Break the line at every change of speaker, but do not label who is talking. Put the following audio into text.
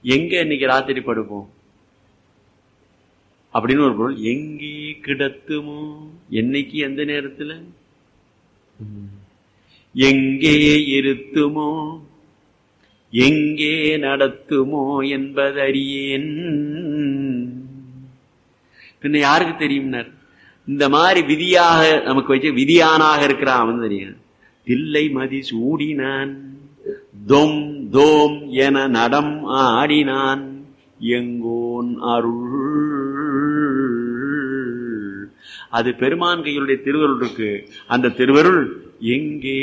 எங்க இன்னைக்கு ராத்திரி படுப்போம் அப்படின்னு ஒரு பொருள் எங்கே கிடத்துமோ என்னைக்கு எந்த நேரத்துல ம். எங்கே இருத்துமோ எங்கே நடத்துமோ என்பதறியேன் பின்ன யாருக்கு தெரியும்னர் இந்த மாதிரி விதியாக நமக்கு வச்ச விதியானாக இருக்கிறான் அவன் தெரியும் தில்லை மதி சூடினான் தொம் தோம் என நடம் ஆடினான் எங்கோன் அருள் அது பெருமான் கையுடைய திருவருள் இருக்கு அந்த திருவருள் எங்கே